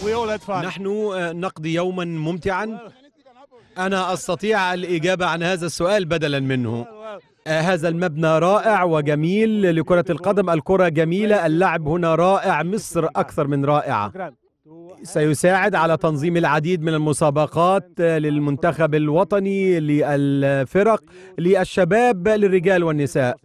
نحن نقضي يوما ممتعا أنا أستطيع الإجابة عن هذا السؤال بدلا منه هذا المبنى رائع وجميل لكرة القدم الكرة جميلة اللعب هنا رائع مصر أكثر من رائعة سيساعد علعلى تنظيم العديد من المسابقات للمنتخب الوطني للفرق للشباب للرجال والنساء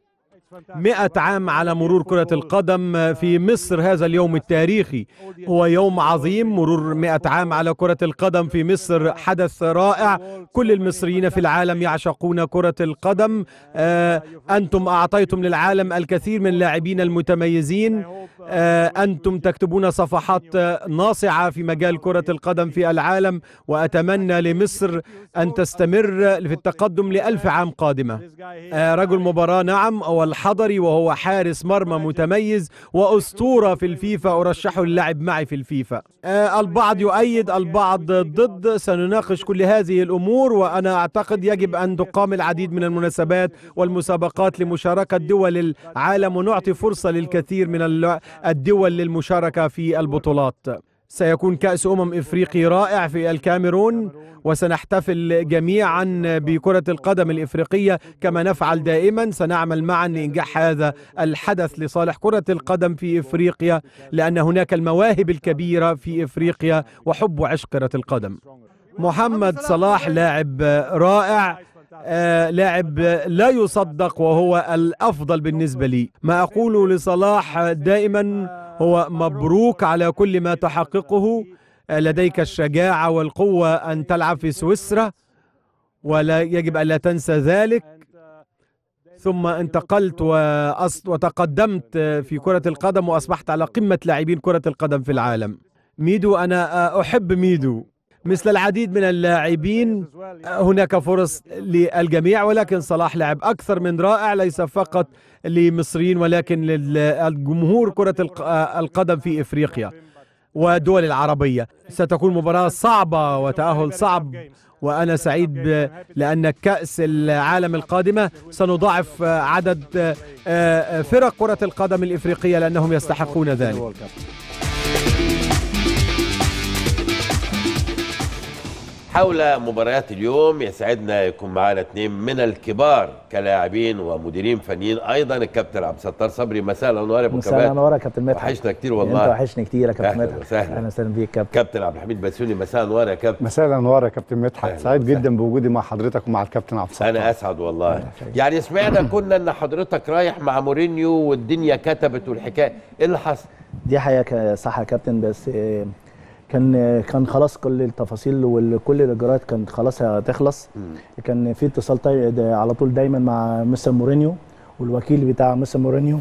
مئة عام على مرور كرة القدم في مصر هذا اليوم التاريخي هو يوم عظيم مرور مئة عام على كرة القدم في مصر حدث رائع كل المصريين في العالم يعشقون كرة القدم أنتم أعطيتم للعالم الكثير من اللاعبين المتميزين أنتم تكتبون صفحات ناصعة في مجال كرة القدم في العالم وأتمنى لمصر أن تستمر في التقدم لألف عام قادمة رجل مباراة نعم والحضري وهو حارس مرمى متميز وأسطورة في الفيفا أرشحه للعب معي في الفيفا البعض يؤيد البعض ضد سنناقش كل هذه الأمور وأنا أعتقد يجب أن تقام العديد من المناسبات والمسابقات لمشاركة دول العالم ونعطي فرصة للكثير من الدول للمشاركة في البطولات سيكون كأس أمم إفريقي رائع في الكاميرون وسنحتفل جميعا بكرة القدم الإفريقية كما نفعل دائما سنعمل معا لإنجاح هذا الحدث لصالح كرة القدم في إفريقيا لأن هناك المواهب الكبيرة في إفريقيا وحب وعشق كرة القدم محمد صلاح لاعب رائع آه لاعب لا يصدق وهو الأفضل بالنسبة لي ما أقول لصلاح دائما هو مبروك على كل ما تحققه آه لديك الشجاعة والقوة أن تلعب في سويسرا ولا يجب أن لا تنسى ذلك ثم انتقلت وتقدمت في كرة القدم وأصبحت على قمة لاعبين كرة القدم في العالم ميدو أنا أحب ميدو مثل العديد من اللاعبين هناك فرص للجميع ولكن صلاح لعب أكثر من رائع ليس فقط لمصريين ولكن للجمهور كرة القدم في إفريقيا والدول العربية ستكون مباراة صعبة وتأهل صعب وأنا سعيد لأن كأس العالم القادمة سنضاعف عدد فرق كرة القدم الإفريقية لأنهم يستحقون ذلك حول مباريات اليوم يسعدنا يكون معنا اثنين من الكبار كلاعبين ومديرين فنيين ايضا الكابتن عبد الستار صبري مساء الانوار يا ابو مساء الانوار يا كابتن مدحت وحشنا كتير والله انت وحشني كتير يا كابتن مدحت وسهلا اهلا وسهلا بيك كابتن كابتن عبد الحميد بسيوني مساء الانوار يا كابتن مساء الانوار يا كابتن مدحت سعيد جدا بوجودي مع حضرتك ومع الكابتن عبد الستار انا اسعد والله يعني سمعنا كنا ان حضرتك رايح مع مورينيو والدنيا كتبت والحكايه ايه اللي حصل دي حقيقه صح يا كابتن بس كان كان خلاص كل التفاصيل وكل الاجراءات كانت خلاص هتخلص كان في اتصال على طول دايما مع مستر مورينيو والوكيل بتاع مستر مورينيو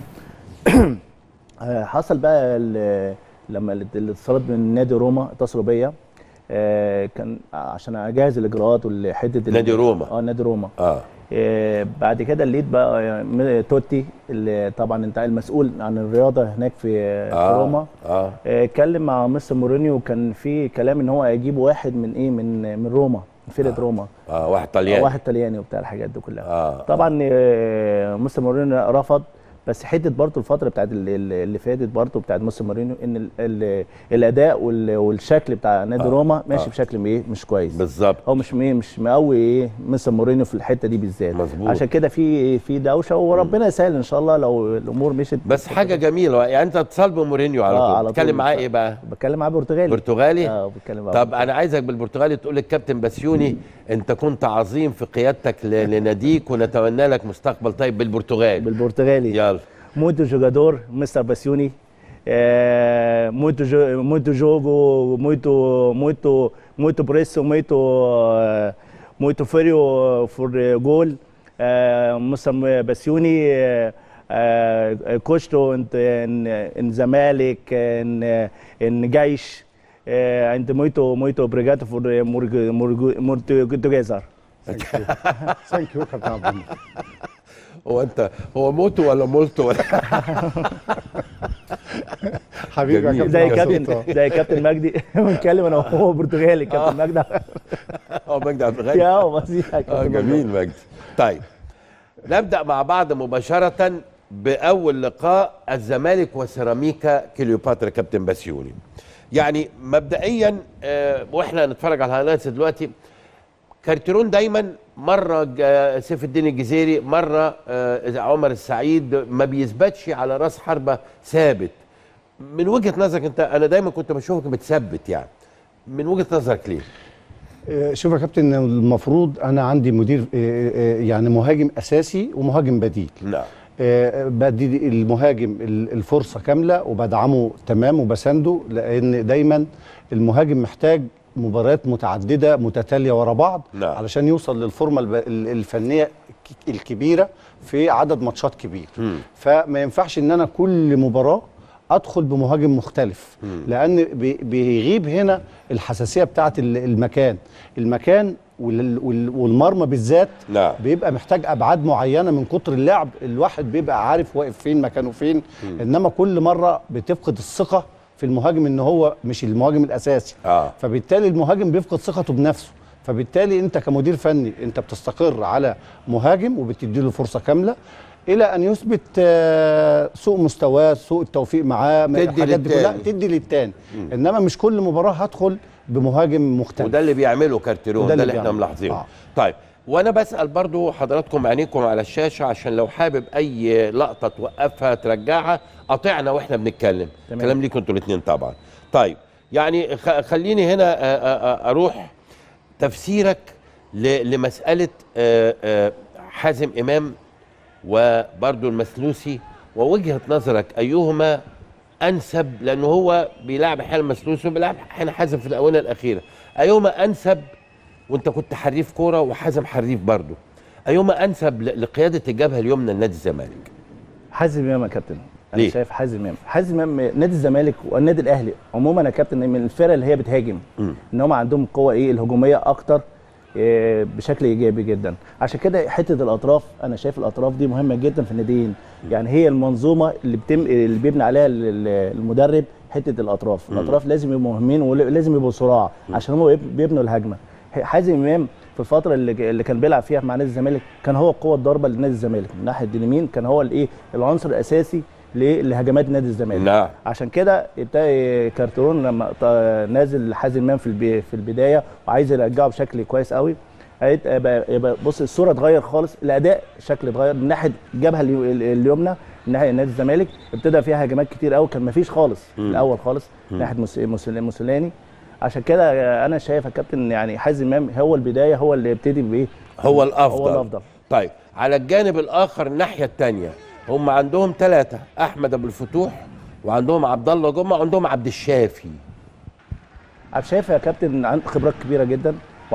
حصل بقى لما الاتصالات من نادي روما اتصلوا بيا كان عشان اجهز الاجراءات والحته نادي روما اه نادي روما اه إيه بعد كده لقيت بقى توتي اللي طبعا انت المسؤول عن الرياضه هناك في, آه في روما اه اتكلم إيه مع مستر مورينيو وكان في كلام ان هو هيجيب واحد من ايه من من روما من فرقه آه. روما اه واحد طلياني آه واحد طلياني وبتاع الحاجات دي كلها آه. طبعا آه مستر مورينيو رفض بس حته برضه الفتره بتاعت اللي, اللي فاتت برضه بتاعت مستر مورينيو ان ال ال الاداء والشكل بتاع نادي آه. روما ماشي آه. بشكل ايه مش كويس بالظبط هو مش ايه مش مقوي ايه مستر مورينيو في الحته دي بالذات مظبوط عشان كده في في دوشه وربنا يسهل ان شاء الله لو الامور مشيت بس حاجه جميله يعني انت اتصال بمورينيو على طول آه بتتكلم معاه ايه بقى بتكلم معاه برتغالي برتغالي اه بتكلم معاه طب انا عايزك بالبرتغالي تقول للكابتن بسيوني انت كنت عظيم في قيادتك لناديك ونتمنى لك مستقبل طيب بالبرتغال بالبرتغالي يلا muito jogador, Mr. Bassioni. É, muito, muito jogo, muito, muito, muito preço, muito, muito frio for goal. É, Mr. Bassioni é, coachou em, em Zamalek, em, em Gais. É, ainda muito, muito obrigado por muito together. Thank you. Thank you, Captain هو انت هو موتو ولا مولتو ولا حبيبي يا زي كابتن زي كابتن مجدي بنتكلم انا وهو برتغالي كابتن مجدي اه مجدي عبد الغني يا بسيط اه جميل مجدي طيب نبدا مع بعض مباشره باول لقاء الزمالك وسيراميكا كليوباترا كابتن بسيوني يعني مبدئيا آه، واحنا هنتفرج على الهايلايتس دلوقتي كارتيرون دايما مره ج- سيف الدين الجزيري مره آه، عمر السعيد ما بيثبتش على راس حربه ثابت من وجهه نظرك انت انا دايما كنت بشوفك بتثبت يعني من وجهه نظرك ليه؟ آه، شوف يا كابتن المفروض انا عندي مدير آه، آه، يعني مهاجم اساسي ومهاجم بديل نعم آه، بدي المهاجم ال- الفرصه كامله وبدعمه تمام وبسنده لان دايما المهاجم محتاج مباريات متعدده متتاليه ورا بعض نعم. علشان يوصل للفورمه الب- ال- الفنيه الك- الكبيره في عدد ماتشات كبير مم. فما ينفعش ان انا كل مباراه ادخل بمهاجم مختلف لان بي- بيغيب هنا الحساسيه بتاعه ال- المكان المكان وال- وال- والمرمى بالذات نعم. بيبقى محتاج ابعاد معينه من كتر اللعب الواحد بيبقى عارف واقف فين مكانه فين انما كل مره بتفقد الثقه في المهاجم ان هو مش المهاجم الاساسي آه. فبالتالي المهاجم بيفقد ثقته بنفسه فبالتالي انت كمدير فني انت بتستقر على مهاجم وبتدي له فرصه كامله الى ان يثبت آه، سوء مستواه سوء التوفيق معاه تدي الحاجات دي كلها للتاني. تدي للتاني انما مش كل مباراه هدخل بمهاجم مختلف وده اللي بيعمله كارتيرون وده ده اللي اللي احنا بيعمله. ملاحظينه آه. طيب وانا بسال برضو حضراتكم عينيكم على الشاشه عشان لو حابب اي لقطه توقفها ترجعها قاطعنا واحنا بنتكلم تمام. كلام ليكم انتوا الاثنين طبعا طيب يعني خ- خليني هنا آه، آه، آه، اروح تفسيرك ل- لمساله آه، آه، حازم امام وبرضو المسلوسي ووجهه نظرك ايهما انسب لانه هو بيلعب احيانا مسلوسي وبيلعب احيانا حازم في الاونه الاخيره ايهما انسب وانت كنت حريف كوره وحازم حريف برضو ايهما انسب ل- لقياده الجبهه اليمنى لنادي الزمالك حازم امام يا كابتن انا ليه؟ شايف حازم امام حازم امام نادي الزمالك والنادي الاهلي عموما يا كابتن من الفرق اللي هي بتهاجم مم. ان هم عندهم قوه ايه الهجوميه اكتر إيه، بشكل ايجابي جدا عشان كده حته الاطراف انا شايف الاطراف دي مهمه جدا في الناديين يعني هي المنظومه اللي بتم اللي بيبني عليها ال- ال- المدرب حته الاطراف الاطراف لازم يبقوا مهمين ولازم يبقوا صراع عشان هم يب- بيبنوا الهجمه حازم امام في الفتره اللي اللي كان بيلعب فيها مع نادي الزمالك كان هو القوه الضاربه لنادي الزمالك من ناحيه اليمين كان هو الايه العنصر الاساسي ل- لهجمات نادي الزمالك نعم عشان كده ابتدى كارترون لما ط- نازل حازم امام في البي في البدايه وعايز يرجعه بشكل كويس قوي هيت- يبقى يبقى بص الصوره اتغير خالص الاداء الشكل اتغير من ناحيه الجبهه اليو- ال- اليمنى من ناحيه نادي الزمالك ابتدى فيها هجمات كتير قوي كان مفيش خالص في الاول خالص من ناحيه مس- مسل- موسولاني عشان كده انا شايف يا كابتن يعني حازم امام هو البدايه هو اللي يبتدي بايه هو الافضل هو الافضل طيب على الجانب الاخر الناحيه الثانيه هم عندهم ثلاثه احمد ابو الفتوح وعندهم عبد الله جمعه وعندهم عبد الشافي عبد الشافي يا كابتن عنده خبرات كبيره جدا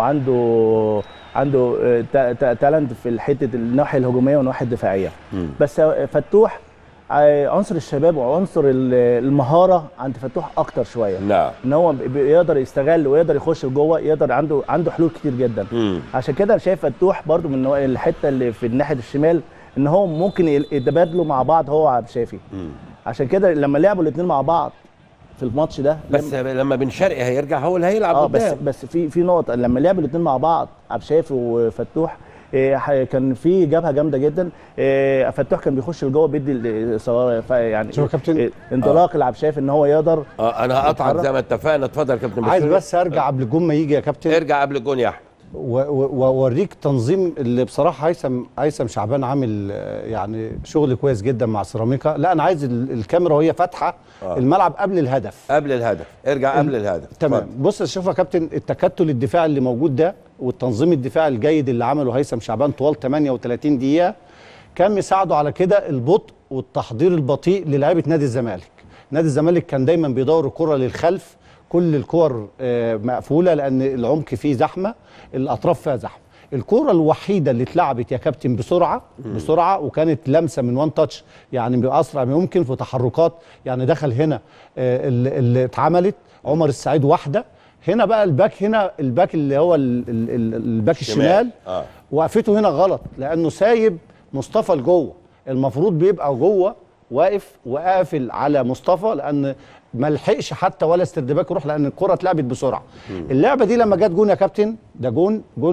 وعنده عنده آه، تا- تا- تالنت في حته الناحيه الهجوميه والناحيه الدفاعيه بس فتوح آه، عنصر الشباب وعنصر ال- المهاره عند فتوح اكتر شويه نعم ان هو بيقدر يستغل ويقدر يخش لجوه يقدر عنده عنده حلول كتير جدا مم. عشان كده انا شايف فتوح برضو من نوع- الحته اللي في الناحيه الشمال ان هو ممكن يل- يتبادلوا مع بعض هو وعبد الشافي عشان كده لما لعبوا الاثنين مع بعض في الماتش ده بس لما بن شرقي هيرجع هو اللي هيلعب اه بس قدام بس في في نقطه لما لعبوا الاثنين مع بعض عبد الشافي وفتوح إيه، ح- كان في جبهه جامده جدا إيه، فتوح كان بيخش لجوه بيدي ال- صوار- ف- يعني شوف يا كابتن. إيه، انطلاق لعب شايف ان هو يقدر اه انا هقطعك يتحرك. زي ما اتفقنا اتفضل يا كابتن عايز بشير. بس ارجع قبل الجون ما يجي يا كابتن ارجع قبل الجون يا احمد و- و- واوريك تنظيم اللي بصراحه هيثم هيثم شعبان عامل آه، يعني شغل كويس جدا مع سيراميكا لا انا عايز ال- الكاميرا وهي فاتحه آه. الملعب قبل الهدف قبل الهدف ارجع قبل الهدف تمام اتفضل. بص شوف يا كابتن التكتل الدفاعي اللي موجود ده والتنظيم الدفاعي الجيد اللي عمله هيثم شعبان طوال 38 دقيقه كان مساعده على كده البطء والتحضير البطيء للاعيبه نادي الزمالك نادي الزمالك كان دايما بيدور الكره للخلف كل الكور آه، مقفوله لان العمق فيه زحمه الاطراف فيها زحمه الكرة الوحيدة اللي اتلعبت يا كابتن بسرعة بسرعة وكانت لمسة من وان تاتش يعني بأسرع ما يمكن في تحركات يعني دخل هنا آه، اللي اللي اتعملت عمر السعيد واحدة هنا بقى الباك هنا الباك اللي هو ال- ال- ال- الباك الشمال. الشمال آه. وقفته هنا غلط لأنه سايب مصطفى لجوه المفروض بيبقى جوه واقف وقافل على مصطفى لأن ما لحقش حتى ولا استردباك يروح لأن الكرة اتلعبت بسرعة اللعبة دي لما جت جون يا كابتن ده جون جون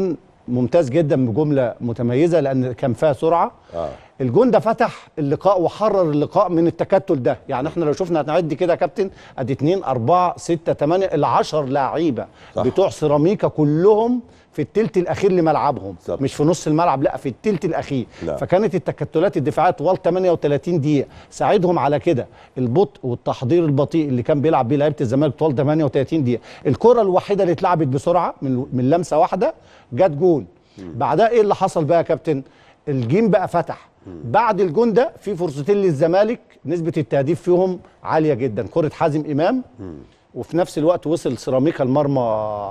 ممتاز جدا بجمله متميزه لان كان فيها سرعه اه الجون ده فتح اللقاء وحرر اللقاء من التكتل ده يعني احنا لو شفنا هنعد كده يا كابتن ادي 2 4 6 8 ال 10 لعيبه صح. بتوع سيراميكا كلهم في التلت الاخير لملعبهم بالظبط. مش في نص الملعب لا في التلت الاخير لا. فكانت التكتلات الدفاعيه طوال 38 دقيقه ساعدهم على كده البطء والتحضير البطيء اللي كان بيلعب بيه لعيبه الزمالك طوال 38 دقيقه الكره الوحيده اللي اتلعبت بسرعه من من لمسه واحده جت جول بعدها ايه اللي حصل بقى يا كابتن الجيم بقى فتح بعد الجون ده في فرصتين للزمالك نسبه التهديف فيهم عاليه جدا كره حازم امام وفي نفس الوقت وصل سيراميكا المرمى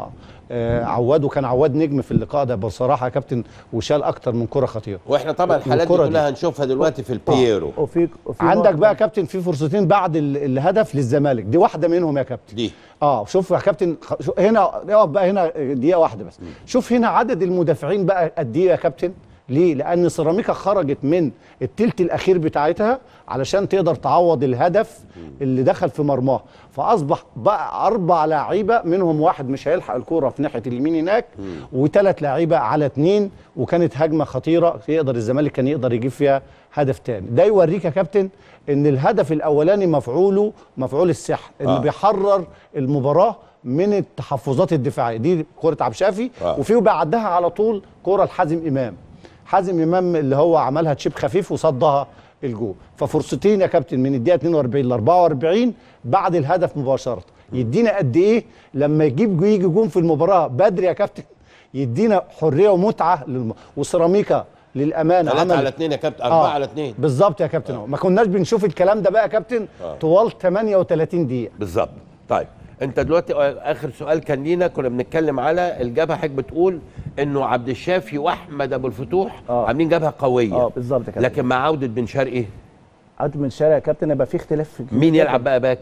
آه عواد وكان عواد نجم في اللقاء ده بصراحه يا كابتن وشال اكتر من كره خطيره واحنا طبعا الحالات دي والكرة دي. كلها هنشوفها دلوقتي في البييرو وفي وفي عندك نقطة بقى يا كابتن في فرصتين بعد ال- الهدف للزمالك دي واحده منهم يا كابتن دي اه شوف يا كابتن خ- شو- هنا اقف بقى هنا دقيقه واحده بس شوف هنا عدد المدافعين بقى قد ايه يا كابتن ليه لان سيراميكا خرجت من التلت الاخير بتاعتها علشان تقدر تعوض الهدف اللي دخل في مرماها فاصبح بقى اربع لعيبه منهم واحد مش هيلحق الكوره في ناحيه اليمين هناك وثلاث لعيبه على اثنين وكانت هجمه خطيره يقدر الزمالك كان يقدر يجيب فيها هدف تاني ده يوريك يا كابتن ان الهدف الاولاني مفعوله مفعول السحر اللي آه. بيحرر المباراه من التحفظات الدفاعيه دي كره عبد الشافي آه. وفي بعدها على طول كره لحازم امام حازم امام اللي هو عملها تشيب خفيف وصدها الجول ففرصتين يا كابتن من الدقيقه 42 ل 44 بعد الهدف مباشره يدينا قد ايه لما يجيب يجي جون في المباراه بدري يا كابتن يدينا حريه ومتعه للم... وسيراميكا للامانه 3 عمل على 2 يا كابتن 4 على 2 بالظبط يا كابتن آه. ما كناش بنشوف الكلام ده بقى يا كابتن آه. طوال 38 دقيقه بالظبط طيب انت دلوقتي اخر سؤال كان لينا كنا بنتكلم على الجبهه حضرتك بتقول انه عبد الشافي واحمد ابو الفتوح آه. عاملين جبهه قويه اه بالظبط يا كابتن لكن مع عوده بن شرقي عدت من الشارع يا كابتن يبقى في اختلاف في مين يلعب بقى باك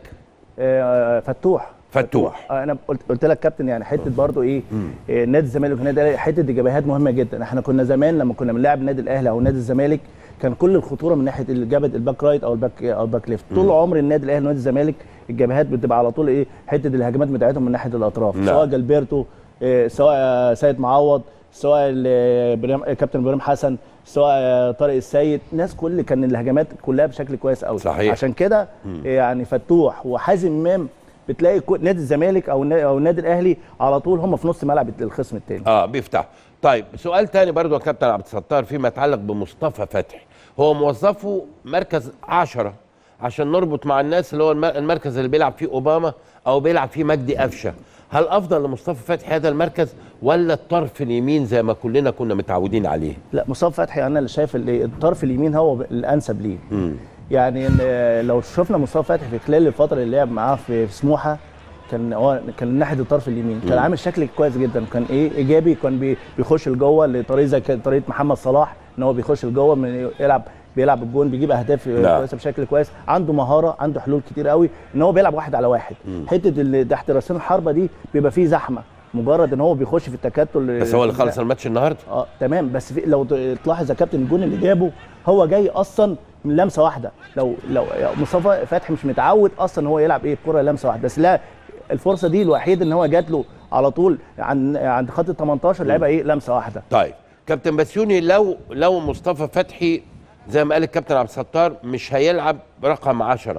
آه فتوح فتوح آه انا قلت قلت لك كابتن يعني حته برضو ايه آه، نادي الزمالك ونادي الاهلي حته اجابات مهمه جدا احنا كنا زمان لما كنا بنلعب النادي الاهلي او نادي الزمالك كان كل الخطوره من ناحيه الجبهه الباك رايت او الباك او الباك ليفت طول عمر النادي الاهلي ونادي الزمالك الجبهات بتبقى على طول ايه حته الهجمات بتاعتهم من ناحيه الاطراف نعم. سواء جلبرتو آه، سواء آه، سيد معوض سواء ال- إبراهيم- كابتن ابراهيم حسن سواء آه، طارق السيد ناس كل كان الهجمات كلها بشكل كويس قوي صحيح. عشان كده يعني فتوح وحازم امام بتلاقي كو- نادي الزمالك او النا- او النادي الاهلي على طول هم في نص ملعب الخصم الثاني اه بيفتح طيب سؤال تاني برضو يا كابتن عبد الستار فيما يتعلق بمصطفى فتحي هو موظفه مركز عشرة عشان نربط مع الناس اللي هو الم- المركز اللي بيلعب فيه اوباما او بيلعب فيه مجدي قفشه هل افضل لمصطفى فتحي هذا المركز ولا الطرف اليمين زي ما كلنا كنا متعودين عليه لا مصطفى فتحي انا اللي شايف اللي الطرف اليمين هو ب- الانسب ليه يعني إن- لو شفنا مصطفى فتحي في خلال الفتره اللي لعب معاه في في سموحه كان هو كان ناحيه الطرف اليمين كان عامل شكل كويس جدا كان ايه ايجابي كان بي- بيخش لجوه لطريقه زي كده- طريقه محمد صلاح ان هو بيخش لجوه من يلعب بيلعب الجون بيجيب اهداف نعم. كويسه بشكل كويس عنده مهاره عنده حلول كتير قوي ان هو بيلعب واحد على واحد حته اللي تحت راسين الحربه دي بيبقى فيه زحمه مجرد ان هو بيخش في التكتل بس هو اللي خلص الماتش النهارده اه تمام بس في لو ت- تلاحظ يا كابتن الجون اللي جابه هو جاي اصلا من لمسه واحده لو لو مصطفى فتحي مش متعود اصلا ان هو يلعب ايه الكره لمسه واحده بس لا الفرصه دي الوحيده ان هو جات له على طول عند عند خط ال 18 لعبها ايه لمسه واحده طيب كابتن بسيوني لو لو مصطفى فتحي زي ما قال الكابتن عبد الستار مش هيلعب رقم عشرة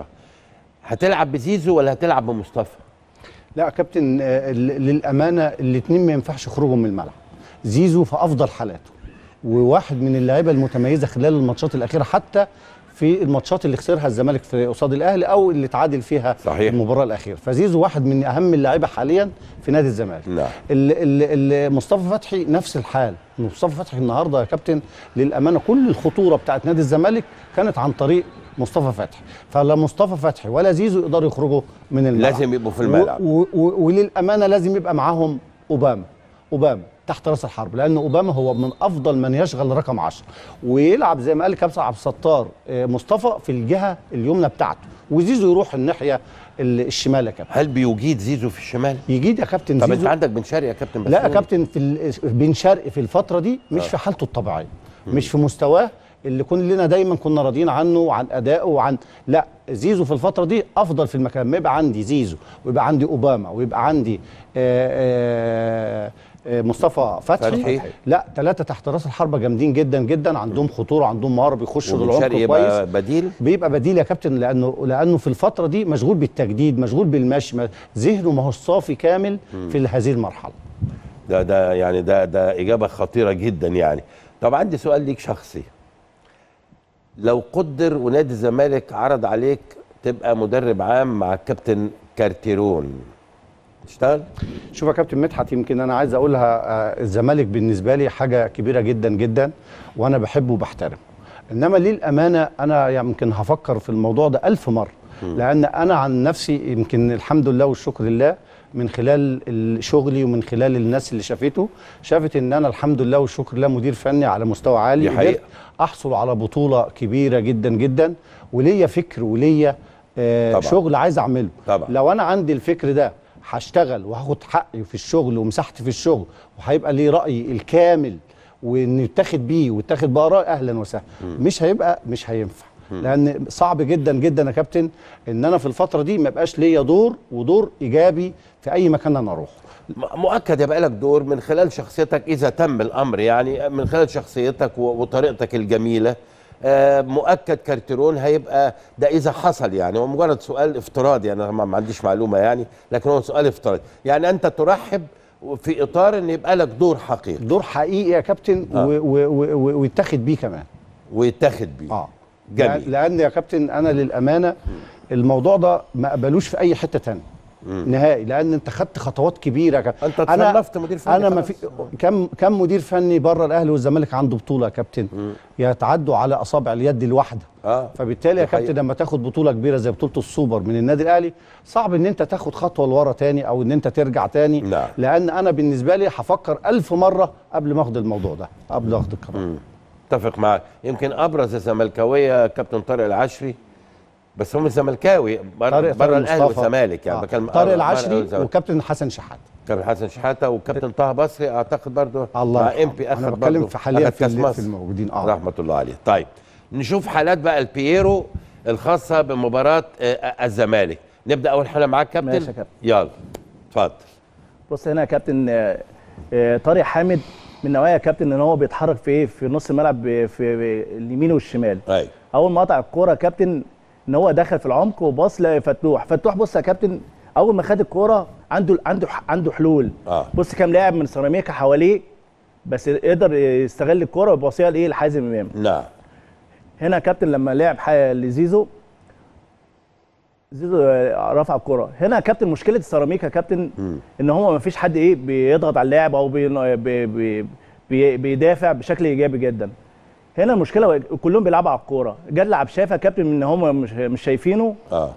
هتلعب بزيزو ولا هتلعب بمصطفى لا يا كابتن آه، ال- للامانه الاثنين ما ينفعش يخرجوا من الملعب زيزو في افضل حالاته وواحد من اللعيبه المتميزه خلال الماتشات الاخيره حتى في الماتشات اللي خسرها الزمالك في قصاد الاهلي او اللي تعادل فيها صحيح. المباراه الاخيره فزيزو واحد من اهم اللعيبه حاليا في نادي الزمالك نعم. ال- ال- ال- مصطفى فتحي نفس الحال مصطفى فتحي النهارده يا كابتن للامانه كل الخطوره بتاعت نادي الزمالك كانت عن طريق مصطفى فتحي فلا مصطفى فتحي ولا زيزو يقدروا يخرجوا من الملعب لازم يبقوا في الملعب. و و وللامانه لازم يبقى معاهم اوباما اوباما تحت راس الحرب لان اوباما هو من افضل من يشغل رقم 10 ويلعب زي ما قال كابتن عبد الستار آه، مصطفى في الجهه اليمنى بتاعته وزيزو يروح الناحيه ال- الشمال يا كابتن هل بيجيد زيزو في الشمال يجيد يا كابتن طب انت زيزو عندك بن شرقي يا كابتن لا يا بسيوني. كابتن في ال- بن شرقي في الفتره دي مش في حالته الطبيعيه مش في مستواه اللي كلنا دايما كنا راضيين عنه وعن ادائه وعن لا زيزو في الفتره دي افضل في المكان ما يبقى عندي زيزو ويبقى عندي اوباما ويبقى عندي آآ آآ آه، مصطفى فتحي, فتحي. لا ثلاثه تحت راس الحربه جامدين جدا جدا عندهم خطوره عندهم مهاره بيخشوا وبن للعمق شرقي كويس يبقى بديل بيبقى بديل يا كابتن لانه لانه في الفتره دي مشغول بالتجديد مشغول بالمشي ما- ذهنه ما هو صافي كامل في هذه المرحله ده ده يعني ده ده اجابه خطيره جدا يعني طب عندي سؤال ليك شخصي لو قدر ونادي الزمالك عرض عليك تبقى مدرب عام مع الكابتن كارتيرون تشتغل شوف يا كابتن مدحت يمكن انا عايز اقولها آه، الزمالك بالنسبه لي حاجه كبيره جدا جدا وانا بحبه وبحترمه انما للامانه انا يمكن هفكر في الموضوع ده ألف مره لان انا عن نفسي يمكن الحمد لله والشكر لله من خلال ال- شغلي ومن خلال الناس اللي شافته شافت ان انا الحمد لله والشكر لله مدير فني على مستوى عالي دي حقيقة. قدرت احصل على بطوله كبيره جدا جدا وليا فكر وليا آه طبعاً. شغل عايز اعمله طبعاً. لو انا عندي الفكر ده هشتغل وهاخد حقي في الشغل ومساحتي في الشغل وهيبقى لي رايي الكامل وان يتاخد بيه ويتاخد باراء اهلا وسهلا مش هيبقى مش هينفع لان صعب جدا جدا يا كابتن ان انا في الفتره دي ما يبقاش ليا دور ودور ايجابي في اي مكان انا اروح م- مؤكد يبقى لك دور من خلال شخصيتك اذا تم الامر يعني من خلال شخصيتك و- وطريقتك الجميله آه، مؤكد كارتيرون هيبقى ده اذا حصل يعني هو مجرد سؤال افتراضي انا ما ما عنديش معلومه يعني لكن هو سؤال افتراضي يعني انت ترحب في اطار ان يبقى لك دور حقيقي دور حقيقي يا كابتن آه. و- و- و- و- ويتاخد بيه كمان ويتاخد بيه اه جميل. لأن- لان يا كابتن انا للامانه الموضوع ده ما قبلوش في اي حته تانية نهائي لان انت خدت خطوات كبيره يا كابتن انت اتصنفت مدير فني انا ما خلاص. في كم كم مدير فني بره الاهلي والزمالك عنده بطوله يا كابتن يتعدوا على اصابع اليد الواحده اه فبالتالي يا دي حقيقة. كابتن لما تاخد بطوله كبيره زي بطوله السوبر من النادي الاهلي صعب ان انت تاخد خطوه لورا تاني او ان انت ترجع تاني نعم. لان انا بالنسبه لي هفكر ألف مره قبل ما اخد الموضوع ده قبل ما اخد القرار اتفق معك يمكن ابرز الزملكاويه كابتن طارق العشري بس هم زملكاوي بره طارق بره طارق الاهلي مصطفى. والزمالك يعني آه. بكلم طارق بره العشري والزمالك. وكابتن حسن شحات كابتن حسن شحاته وكابتن طه بصري اعتقد برضه الله مع يرحمه. ام بي اخذ أنا بتكلم برضه في حاليا أخذ في كاس ال- مصر. في الموجودين. آه. رحمه الله عليه طيب نشوف حالات بقى البييرو الخاصه بمباراه آه، الزمالك نبدا اول حاله معاك كابتن ماشي يا كابتن. يلا اتفضل بص هنا يا كابتن آه، آه، طارق حامد من نوعيه يا كابتن ان هو بيتحرك في ايه في نص الملعب ب- في في اليمين والشمال ايوه اول ما قطع الكوره يا كابتن ان هو دخل في العمق وباص لفتوح فتوح بص يا كابتن اول ما خد الكوره عنده عنده عنده حلول آه. بص كام لاعب من سيراميكا حواليه بس قدر يستغل الكوره ويباصيها لايه لحازم امام نعم هنا يا كابتن لما لعب حاجه لزيزو زيزو آه، رفع الكرة هنا يا كابتن مشكله السيراميكا يا كابتن ان هو ما فيش حد ايه بيضغط على اللاعب او بي بي بي بي بيدافع بشكل ايجابي جدا هنا المشكله كلهم بيلعبوا على الكوره جه لعب شايف يا كابتن ان هم مش مش شايفينه اه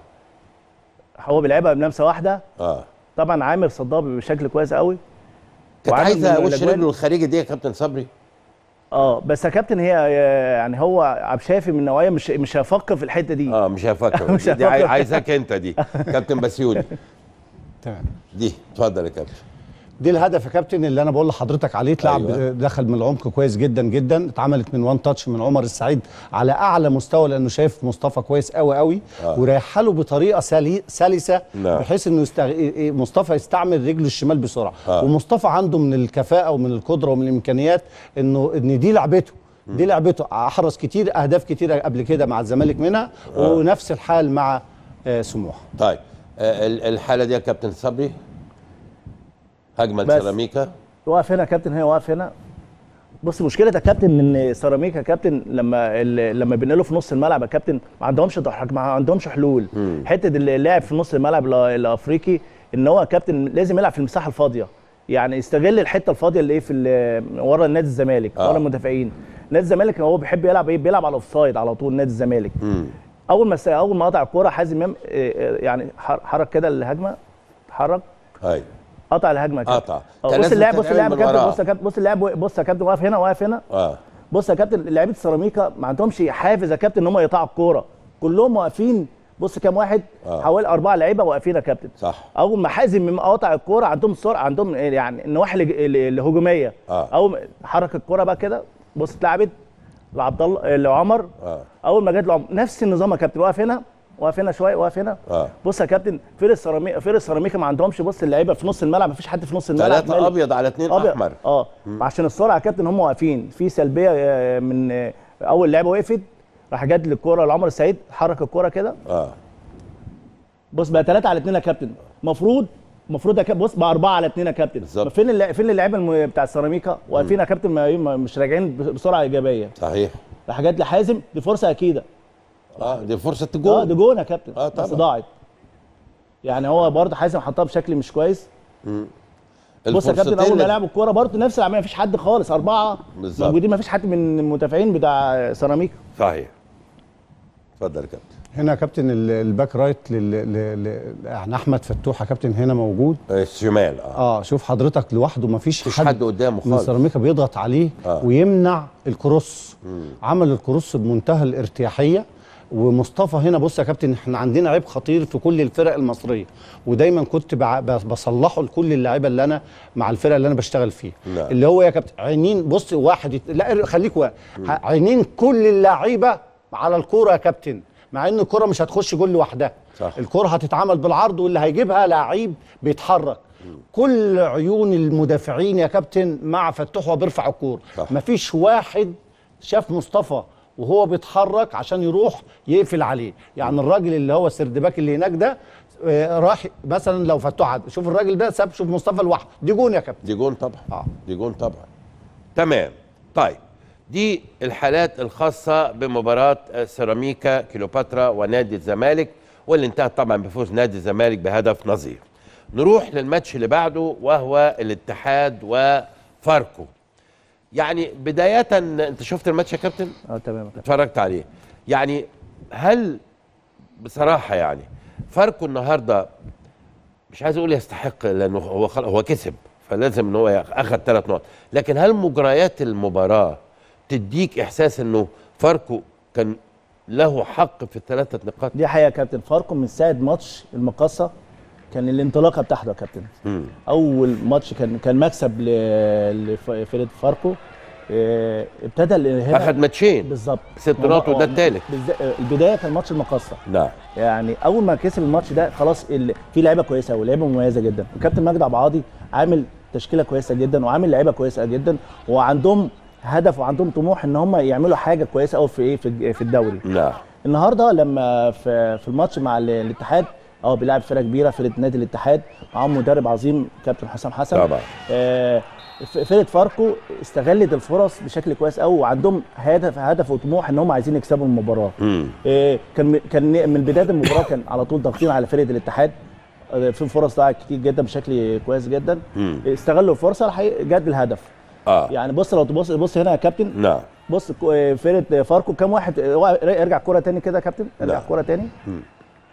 هو بيلعبها بلمسه واحده اه طبعا عامر صدها بشكل كويس قوي كانت وعامل عايزه من وش الأجوان- رجله الخارجي دي يا كابتن صبري اه بس يا كابتن هي يعني هو عبد شافي من نوعيه مش مش هيفكر في الحته دي اه مش هفكر مش دي عاي- هفكر. عايزاك انت دي كابتن بسيوني تمام دي اتفضل يا كابتن دي الهدف يا كابتن اللي انا بقول لحضرتك عليه اتلعب أيوة. أيوة. دخل من العمق كويس جدا جدا اتعملت من وان تاتش من عمر السعيد على اعلى مستوى لانه شايف مصطفى كويس قوي قوي آه. وريحها له بطريقه سلي... سلسه نعم. بحيث انه يستغ... إيه، مصطفى يستعمل رجله الشمال بسرعه آه. ومصطفى عنده من الكفاءه ومن القدره ومن الامكانيات انه ان دي لعبته دي لعبته احرز كتير اهداف كتيره قبل كده مع الزمالك منها ونفس الحال مع آه سموحه طيب آه ال- الحاله دي يا كابتن صبري هجمه بس. سيراميكا واقف هنا يا كابتن هي واقف هنا بص مشكله يا كابتن ان سيراميكا يا كابتن لما ال- لما بينقلوا في نص الملعب يا كابتن ما عندهمش ضحك ما عندهمش حلول حته اللاعب في نص الملعب ال- الافريقي ان هو يا كابتن لازم يلعب في المساحه الفاضيه يعني يستغل الحته الفاضيه اللي ايه في ال- ورا نادي الزمالك آه. ورا المدافعين نادي الزمالك هو بيحب يلعب ايه بيلعب على الاوفسايد على طول نادي الزمالك مم. اول ما اول ما قطع الكوره حازم امام آه، آه، يعني حر- حرك كده الهجمه اتحرك ايوه قطع الهجمه كده. قطع. آه، كان بص لازم اللاعب بص تتعمل اللاعب يا من كابتن وراه. بص يا كابتن بص اللاعب بص يا كابتن واقف هنا واقف هنا اه بص يا كابتن لعيبه سيراميكا ما عندهمش حافز يا كابتن ان هم يقطعوا الكوره كلهم واقفين بص كام واحد آه. حوالي اربعه لعيبه واقفين يا كابتن صح اول ما حازم امام قطع الكوره عندهم سرعه عندهم يعني النواحي الج- ال- الهجوميه آه. اول ما حرك الكوره بقى كده بص اتلعبت لعبد الله لعمر اه اول ما جت لعمر نفس النظام يا كابتن واقف هنا واقف هنا شويه واقف هنا اه بص يا كابتن فرق السيراميكا فرق السيراميكا ما عندهمش بص اللعيبه في نص الملعب ما فيش حد في نص الملعب ثلاثة مالي. ابيض على اثنين ابيض احمر اه عشان السرعه يا كابتن هم واقفين في سلبيه آه، من آه، اول لعبه وقفت راح جت للكوره لعمر السعيد حرك الكوره كده اه بص بقى 3 على 2 يا كابتن المفروض المفروض يا كابتن بص بقى 4 على 2 يا كابتن بالظبط. فين اللع... فين اللعيبه الم... بتاع السيراميكا واقفين يا كابتن ما... ما- مش راجعين ب- بسرعه ايجابيه صحيح راح جت لحازم دي فرصه اكيده اه دي فرصه اه الجول دي جون يا كابتن آه، بس طبعا. ضاعت يعني هو برضه حازم حطها بشكل مش كويس بص يا كابتن الفرصتين اول ما اللي- لعبوا الكوره برضه نفس العمليه مفيش حد خالص اربعه بالظبط. موجودين مفيش حد من المدافعين بتاع سيراميكا صحيح اتفضل يا كابتن هنا يا كابتن ال- الباك رايت لل... ل... ل... يعني احمد فتوح يا كابتن هنا موجود الشمال اه اه شوف حضرتك لوحده مفيش مفيش حد قدامه من خالص. سيراميكا بيضغط عليه آه. آه. ويمنع الكروس عمل الكروس بمنتهى الارتياحيه ومصطفى هنا بص يا كابتن احنا عندنا عيب خطير في كل الفرق المصريه ودايما كنت بع- ب- بصلحه لكل اللعيبه اللي انا مع الفرق اللي انا بشتغل فيها نعم. اللي هو يا كابتن عينين بص واحد يت... لا خليك واحد عينين كل اللعيبه على الكوره يا كابتن مع ان الكوره مش هتخش جول لوحدها صح. الكرة هتتعمل بالعرض واللي هيجيبها لعيب بيتحرك كل عيون المدافعين يا كابتن مع فتوح وهو بيرفع الكورة صح. مفيش واحد شاف مصطفى وهو بيتحرك عشان يروح يقفل عليه يعني الراجل اللي هو السردباك اللي هناك ده آه، راح مثلا لو فتوح عد- شوف الراجل ده ساب شوف مصطفى لوحده دي جون يا كابتن دي جون طبعا آه. دي جون طبعا تمام طيب دي الحالات الخاصة بمباراة سيراميكا كيلوباترا ونادي الزمالك واللي انتهت طبعا بفوز نادي الزمالك بهدف نظير نروح للماتش اللي بعده وهو الاتحاد وفاركو يعني بداية انت شفت الماتش يا كابتن؟ اه تمام يا كابتن اتفرجت عليه يعني هل بصراحة يعني فاركو النهارده مش عايز اقول يستحق لانه هو خل... هو كسب فلازم ان هو ياخ- اخذ ثلاث نقط لكن هل مجريات المباراة تديك احساس انه فاركو كان له حق في الثلاثة نقاط دي حقيقه يا كابتن فاركو من ساعه ماتش المقاصه كان الانطلاقه بتاعته يا كابتن مم. اول ماتش كان كان مكسب ل- لفرقه فاركو آه، ابتدى ال- هنا اخذ ماتشين بالظبط ست نقط وده التالت. بالز- آه، البدايه كان ماتش المقاصه نعم يعني اول ما كسب الماتش ده خلاص ال... في لعيبه كويسه ولعيبه مميزه جدا وكابتن مجدي عبد العاطي عامل تشكيله كويسه جدا وعامل لعيبه كويسه جدا وعندهم هدف وعندهم طموح ان هم يعملوا حاجه كويسه قوي في ايه في الج- في الدوري نعم النهارده لما في في الماتش مع ال- الاتحاد اه بيلعب فرقه كبيره فرقه نادي الاتحاد معاهم مدرب عظيم كابتن حسام حسن طبعا. آه ف- فرقه فاركو استغلت الفرص بشكل كويس قوي وعندهم هدف هدف وطموح ان هم عايزين يكسبوا المباراه مم. آه، كان كان من بدايه المباراه كان على طول ضاغطين على فرقه الاتحاد آه، في فرص ضاعت كتير جدا بشكل كويس جدا مم. استغلوا الفرصه راح جد الهدف اه يعني بص لو تبص بص هنا يا كابتن نعم بص كو- آه، فرقه فاركو كام واحد آه، وا- ارجع كوره تاني كده يا كابتن ارجع نعم. كوره تاني مم.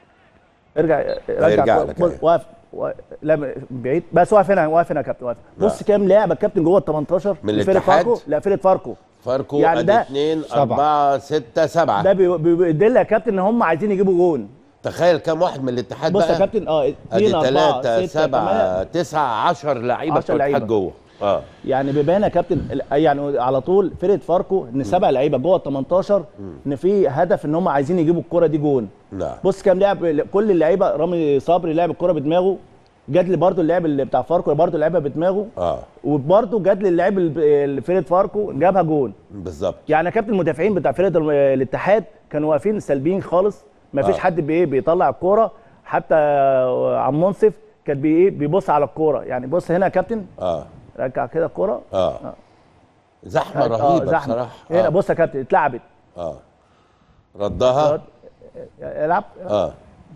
ارجع هيرجع كورة. لك بص، أهي. واقف وا- لا بعيد بس واقف هنا واقف هنا يا كابتن واقف بص نعم. كام لاعب يا كابتن جوه ال 18 من فرقة الاتحاد؟ فاركو لا فرقه فاركو فاركو يعني يعني ده اثنين سبعة. أربعة ستة سبعة ده بي- بي- بيدل يا كابتن ان هم عايزين يجيبوا جون تخيل كام واحد من الاتحاد بص بقى يا كابتن اه ادي 2 4 ثلاثة 6 سبعة تسعة 10 لعيبة 10 بتوع لعيبة. الاتحاد جوه اه يعني بيبان يا كابتن ال- يعني على طول فرقه فاركو ان سبع لعيبه جوه ال 18 ان في هدف ان هم عايزين يجيبوا الكره دي جون نعم بص كام لاعب كل اللعيبه رامي صبري لعب الكره بدماغه جات لي برده اللاعب اللي بتاع فاركو برده لعبها بدماغه اه وبرده جات لي اللاعب اللي فرقه فاركو جابها جون بالظبط يعني يا كابتن المدافعين بتاع فرقه ال- الاتحاد كانوا واقفين سلبيين خالص ما فيش آه. حد بي بيطلع الكوره حتى عم منصف كان بي إيه بيبص على الكوره يعني بص هنا يا كابتن اه رجع كده الكوره اه زحمة آه، رهيبة زحمة. بصراحة هنا آه. بص يا كابتن اتلعبت اه ردها العب اه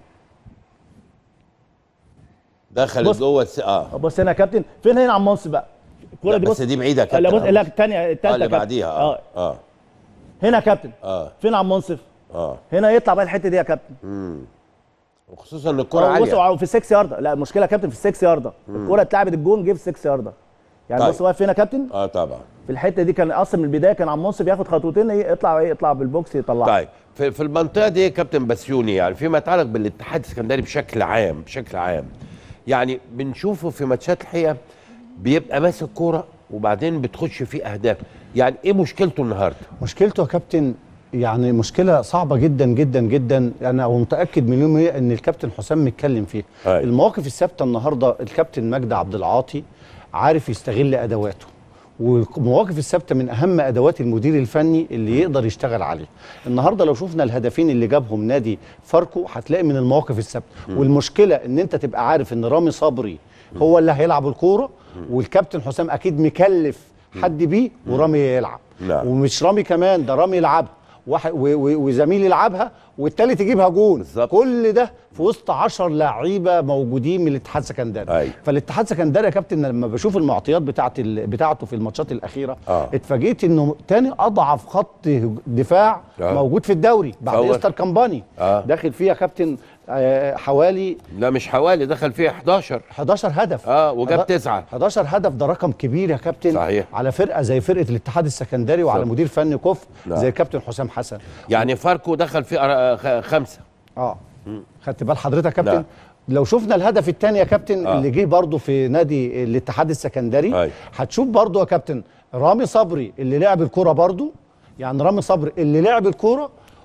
دخلت بص. جوه الس... اه بص هنا يا كابتن فين هنا عم منصف بقى الكوره لا دي بس بص دي بعيدة يا لا كابتن بص لا الثانيه اه الثالثه اللي بعديها اه اه هنا يا كابتن اه فين عم منصف اه هنا يطلع بقى الحته دي يا كابتن وخصوصا ان الكرة آه، بص عالية هو في 6 يارده لا المشكله يا كابتن في 6 يارده الكوره اتلعبت الجون جه في 6 يارده يعني طيب. بص واقف فين يا كابتن اه طبعا في الحته دي كان اصلا من البدايه كان عم منصف ياخد خطوتين إيه، يطلع ايه يطلع بالبوكس يطلعها طيب في, في المنطقه دي يا كابتن بسيوني يعني فيما يتعلق بالاتحاد السكندري بشكل عام بشكل عام يعني بنشوفه في ماتشات الحقيقه بيبقى ماسك كوره وبعدين بتخش فيه اهداف يعني ايه مشكلته النهارده مشكلته يا كابتن يعني مشكله صعبه جدا جدا جدا انا متاكد مليون مية ان الكابتن حسام متكلم فيها أيوة. المواقف الثابته النهارده الكابتن مجدي عبد العاطي عارف يستغل ادواته والمواقف الثابته من اهم ادوات المدير الفني اللي يقدر يشتغل عليه النهارده لو شفنا الهدفين اللي جابهم نادي فاركو هتلاقي من المواقف الثابته والمشكله ان انت تبقى عارف ان رامي صبري هو اللي هيلعب الكوره والكابتن حسام اكيد مكلف حد بيه ورامي يلعب نعم. ومش رامي كمان ده رامي يلعبها واحد و- و- وزميل يلعبها والتالت يجيبها جون بالظبط. كل ده في وسط 10 لعيبه موجودين من الاتحاد السكندري أيوة. فالاتحاد السكندري يا كابتن لما بشوف المعطيات بتاعت ال... بتاعته في الماتشات الاخيره آه. اتفاجئت انه تاني اضعف خط دفاع آه. موجود في الدوري بعد فهو- استر كامباني آه. داخل فيها كابتن آه حوالي لا مش حوالي دخل فيه 11 11 هدف اه وجاب حدا- تسعة 11 هدف ده رقم كبير يا كابتن صحيح. على فرقه زي فرقه الاتحاد السكندري وعلى صح. مدير فني كفء نعم. زي كابتن حسام حسن يعني فاركو دخل فيه أر- خ- خمسة اه خدت بال حضرتك يا كابتن نعم. لو شفنا الهدف الثاني يا كابتن آه. اللي جه برضه في نادي الاتحاد السكندري أيوة. هتشوف برضه يا كابتن رامي صبري اللي لعب الكوره برضه يعني رامي صبري اللي لعب الكوره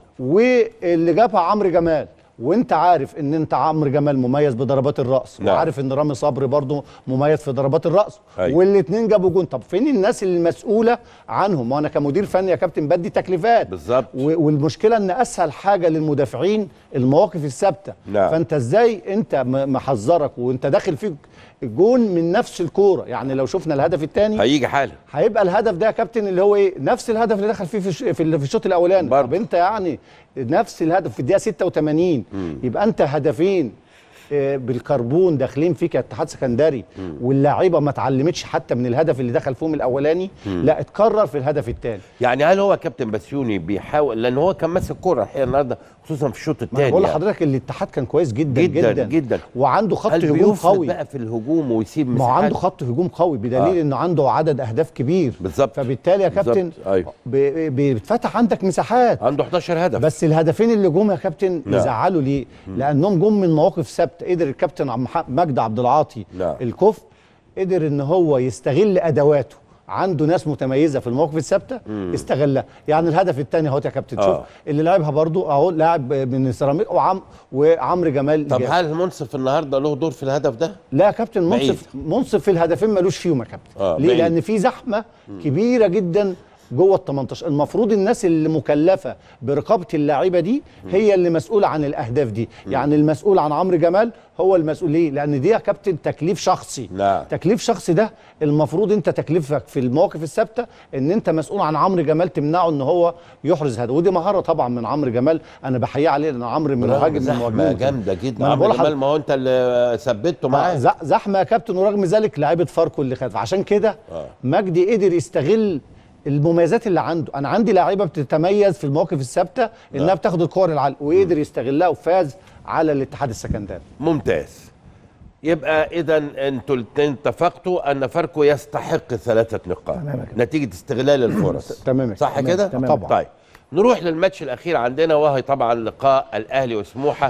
واللي جابها عمرو جمال وانت عارف ان انت عمرو جمال مميز بضربات الراس نعم. وعارف ان رامي صبري برضه مميز في ضربات الراس أيوة. والاثنين جابوا جون طب فين الناس المسؤوله عنهم وانا كمدير فني يا كابتن بدي تكليفات بالظبط. و- والمشكله ان اسهل حاجه للمدافعين المواقف الثابته نعم. فانت ازاي انت م- محذرك وانت داخل فيك جون من نفس الكوره يعني لو شفنا الهدف الثاني هيجي حالا هيبقى الهدف ده يا كابتن اللي هو ايه نفس الهدف اللي دخل فيه في الش- في ال- في الشوط الاولاني برضه. طب انت يعني نفس الهدف في الدقيقه 86 يبقى انت هدفين آه، بالكربون داخلين فيك يا اتحاد سكندري واللاعيبه ما اتعلمتش حتى من الهدف اللي دخل فيهم الاولاني لا اتكرر في الهدف الثاني يعني هل هو كابتن بسيوني بيحاول لان هو كان ماسك كوره الحقيقه النهارده خصوصا في الشوط ما الثاني انا بقول يعني. لحضرتك الاتحاد كان كويس جدا جدا جدا, جدا وعنده خط هل هجوم بيفرض قوي بقى في الهجوم ويسيب ما هو مساحات عنده خط هجوم قوي بدليل آه. آه. انه عنده عدد اهداف كبير بالظبط. فبالتالي يا كابتن بالظبط. أيوة. ب- ب- بيتفتح عندك مساحات عنده 11 هدف بس الهدفين اللي جم يا كابتن نعم. يزعلوا ليه؟ لانهم جم من مواقف ثابته قدر الكابتن عم مح- مجدي عبد العاطي نعم. الكفء قدر ان هو يستغل ادواته عنده ناس متميزه في المواقف الثابته استغلها يعني الهدف الثاني اهو يا كابتن شوف آه. اللي لعبها برضو اهو لاعب من سيراميك وعم وعمرو جمال طب جاب. هل منصف النهارده له دور في الهدف ده؟ لا يا كابتن بعيد. منصف منصف في الهدفين ملوش فيهم يا كابتن آه، ليه بعيد. لان في زحمه كبيره جدا جوه ال 18 المفروض الناس اللي مكلفه برقابه اللعيبه دي هي اللي مسؤوله عن الاهداف دي يعني المسؤول عن عمرو جمال هو المسؤول ليه لان دي يا كابتن تكليف شخصي نعم. تكليف شخصي ده المفروض انت تكليفك في المواقف الثابته ان انت مسؤول عن عمرو جمال تمنعه ان هو يحرز هدف ودي مهاره طبعا من عمرو جمال انا بحييه عليه لان عمرو من مهاجم من زحمه المهاجمين جامده جدا ما أنا عمرو بقول جمال ما هو انت اللي ثبته آه، معاه ز- زحمه يا كابتن ورغم ذلك لعيبه فاركو اللي خدت عشان كده آه. مجدي قدر يستغل المميزات اللي عنده انا عندي لعيبه بتتميز في المواقف الثابته انها بتاخد الكور العاليه وقدر يستغلها وفاز على الاتحاد السكندري ممتاز يبقى اذا انتوا الاثنين اتفقتوا ان فاركو يستحق ثلاثه نقاط تمام يا كابتن. نتيجه استغلال الفرص تمام يا صح كابتن. كده تمام. طبعا. طيب نروح للماتش الاخير عندنا وهي طبعا لقاء الاهلي وسموحه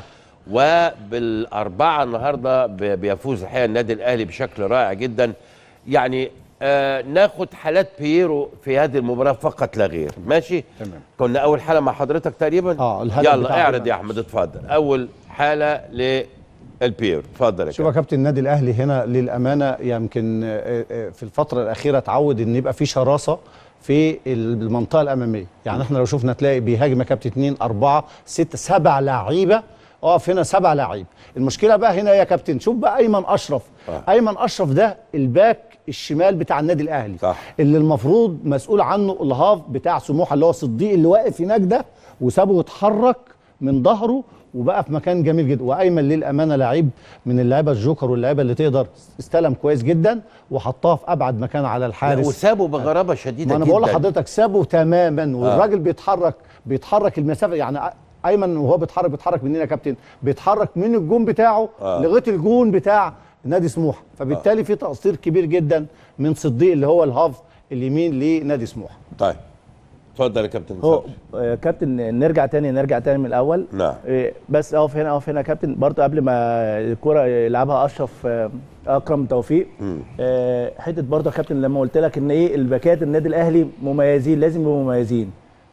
وبالاربعه النهارده ب- بيفوز الحقيقه النادي الاهلي بشكل رائع جدا يعني آه ناخد حالات بييرو في هذه المباراه فقط لا غير ماشي تمام. كنا اول حاله مع حضرتك تقريبا آه، الهدف يلا بتاع اعرض إبراهيم. يا احمد اتفضل اول حاله للبييرو اتفضل يا شوف يا كابتن كابتن النادي الاهلي هنا للامانه يمكن آه، آه، في الفتره الاخيره اتعود ان يبقى في شراسه في المنطقه الاماميه يعني احنا لو شفنا تلاقي بيهاجم يا كابتن 2 4 6 7 لعيبه اقف هنا سبع لعيب المشكله بقى هنا يا كابتن شوف بقى ايمن اشرف آه. ايمن اشرف ده الباك الشمال بتاع النادي الاهلي صح. اللي المفروض مسؤول عنه الهاف بتاع سموحه اللي هو صديق اللي واقف هناك ده وسابه يتحرك من ظهره وبقى في مكان جميل جدا وايمن للامانه لعيب من اللعيبه الجوكر واللعيبه اللي تقدر استلم كويس جدا وحطها في ابعد مكان على لا، الحارس وسابه بغرابه شديده ما انا جدا بقول لحضرتك سابه تماما والراجل بيتحرك بيتحرك المسافه يعني ايمن وهو بيتحرك بيتحرك منين يا كابتن بيتحرك من الجون بتاعه آه. لغايه الجون بتاع نادي سموحه فبالتالي في تقصير كبير جدا من صديق اللي هو الهاف اليمين لنادي سموحه طيب اتفضل يا كابتن هو صبري. آه، كابتن نرجع تاني نرجع تاني من الاول نعم. آه، بس اقف هنا اقف هنا يا كابتن برضه قبل ما الكرة يلعبها اشرف آه، اكرم توفيق آه، حته برضه يا كابتن لما قلت لك ان ايه الباكات النادي الاهلي مميزين لازم يبقوا مميزين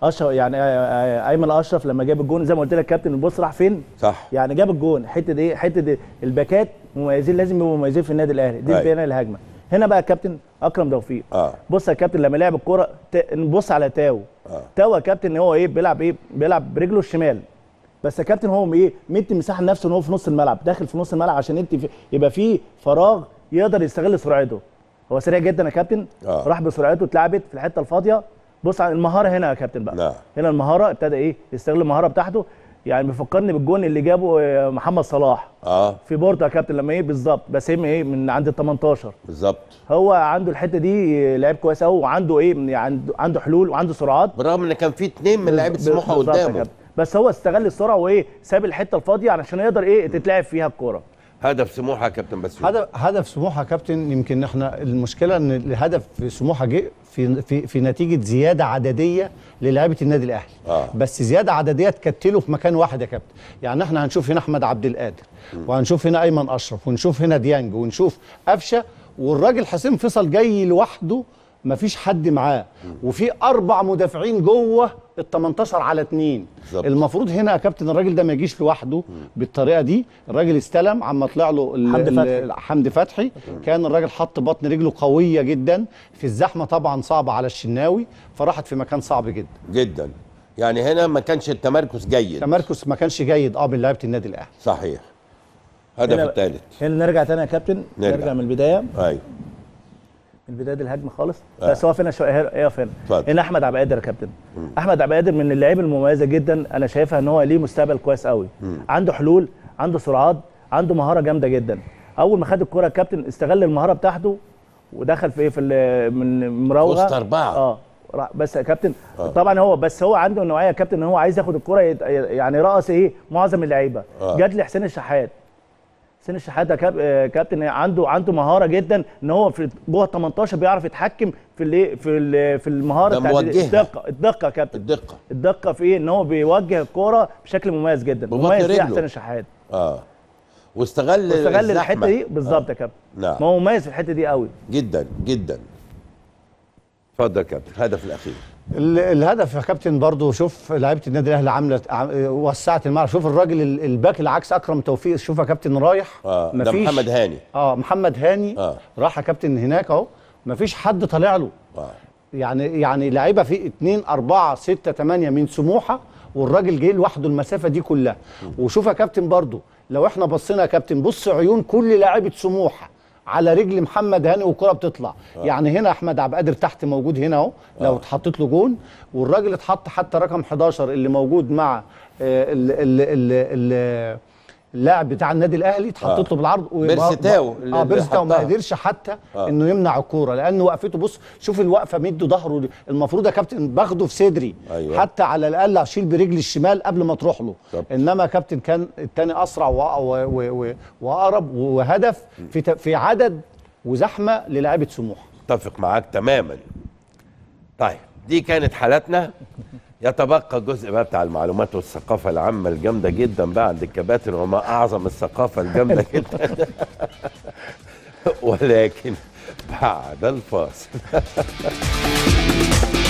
اشرف يعني آه، آه، ايمن اشرف لما جاب الجون زي ما قلت لك كابتن البص راح فين صح يعني جاب الجون حته ايه حته إيه؟ الباكات مميزين لازم يبقوا مميزين في النادي الاهلي دي أيوة. بناء الهجمه هنا بقى كابتن اكرم توفيق اه بص يا كابتن لما لعب الكوره ت- نبص على تاو آه. تاو يا كابتن هو ايه بيلعب ايه بيلعب برجله الشمال بس يا كابتن هو ايه مدي مساحه لنفسه ان هو في نص الملعب داخل في نص الملعب عشان انت في يبقى فيه فراغ يقدر يستغل سرعته هو سريع جدا يا كابتن آه. راح بسرعته اتلعبت في الحته الفاضيه بص على المهاره هنا يا كابتن بقى نعم. هنا المهاره ابتدى ايه يستغل المهاره بتاعته يعني بيفكرني بالجون اللي جابه آه، محمد صلاح اه في بورتو يا كابتن لما ايه بالظبط بس هي من ايه من عند ال 18 بالظبط هو عنده الحته دي لعيب كويس قوي وعنده ايه يعني عنده عنده حلول وعنده سرعات بالرغم ان كان في اتنين من لعيبه سموحه بالظبط يا قدامه كابتن. بس هو استغل السرعه وايه ساب الحته الفاضيه علشان يقدر ايه تتلعب فيها الكوره هدف سموحه يا كابتن بس هدف هدف سموحه يا كابتن يمكن احنا المشكله ان الهدف في سموحه جه في في في نتيجه زياده عدديه للاعيبه النادي الاهلي آه. بس زياده عدديه تكتله في مكان واحد يا كابتن يعني احنا هنشوف هنا احمد عبد القادر وهنشوف هنا ايمن اشرف ونشوف هنا ديانج ونشوف قفشه والراجل حسين فيصل جاي لوحده مفيش حد معاه وفي اربع مدافعين جوه ال 18 على 2 بالظبط. المفروض هنا يا كابتن الراجل ده ما يجيش لوحده بالطريقه دي الراجل استلم عما طلع له ال- حمدي ال- فتحي. حمدي فتحي كان الراجل حط بطن رجله قويه جدا في الزحمه طبعا صعبه على الشناوي فراحت في مكان صعب جدا جدا يعني هنا ما كانش التمركز جيد تمركز ما كانش جيد اه من لعيبه النادي الاهلي صحيح هدف هنا- الثالث هنا نرجع تاني يا كابتن نرجع. نرجع, من البدايه ايوه من بدايه الهجمه خالص آه. بس هو فين شويه اقف هنا اتفضل. هنا احمد عبد القادر يا كابتن احمد عبد القادر من اللعيبه المميزه جدا انا شايفها ان هو ليه مستقبل كويس قوي عنده حلول عنده سرعات عنده مهاره جامده جدا اول ما خد الكره الكابتن استغل المهاره بتاعته ودخل في ايه في ال- من مراوغه وسط أربعة. اه را- بس يا كابتن آه. طبعا هو بس هو عنده نوعيه يا كابتن ان هو عايز ياخد الكره يت- يعني رأس ايه معظم اللعيبه آه. جات لي حسين الشحات حسين الشحات يا كاب- آه، كابتن عنده عنده مهاره جدا ان هو في جوه ال 18 بيعرف يتحكم في الايه في ال- في المهاره ده بتاعت موجهها. الدقه الدقه يا كابتن الدقه الدقه في ايه ان هو بيوجه الكوره بشكل مميز جدا ببطن مميز فيها رجله. حسين الشحات اه واستغل واستغل الزحمة. الحته دي بالظبط يا كابتن نعم. ما هو مميز في الحته دي قوي جدا جدا اتفضل يا كابتن الهدف الاخير ال- الهدف يا كابتن برضو شوف لعيبه النادي الاهلي عامله عم- وسعت الملعب شوف الراجل ال- الباك العكس اكرم توفيق شوف يا كابتن رايح اه ده مفيش- محمد هاني اه محمد هاني آه. راح يا كابتن هناك اهو مفيش حد طالع له اه يعني يعني لعيبه في 2 4 6 8 من سموحه والراجل جاي لوحده المسافه دي كلها وشوف يا كابتن برضو لو احنا بصينا يا كابتن بص عيون كل لاعيبه سموحه على رجل محمد هاني والكره بتطلع آه. يعني هنا احمد عبد القادر تحت موجود هنا اهو لو اتحطت له جون والراجل اتحط حتى رقم 11 اللي موجود مع آه، ال- ال- ال- ال- اللاعب بتاع النادي الاهلي اتحطت له بالعرض وما- بيرستاو اللي اه بيرستاو ما حطها. قدرش حتى آه. انه يمنع الكوره لانه وقفته بص شوف الوقفه مده ظهره دي. المفروض يا كابتن باخده في صدري أيوة. حتى على الاقل اشيل برجلي الشمال قبل ما تروح له طب. انما يا كابتن كان الثاني اسرع وأ- و- و- و- واقرب وهدف في ت- في عدد وزحمه للاعيبه سموحه اتفق معاك تماما طيب دي كانت حالتنا يتبقى الجزء بقى بتاع المعلومات والثقافة العامة الجامدة جدا بقى عند الكباتن وما أعظم الثقافة الجامدة جدا ولكن بعد الفاصل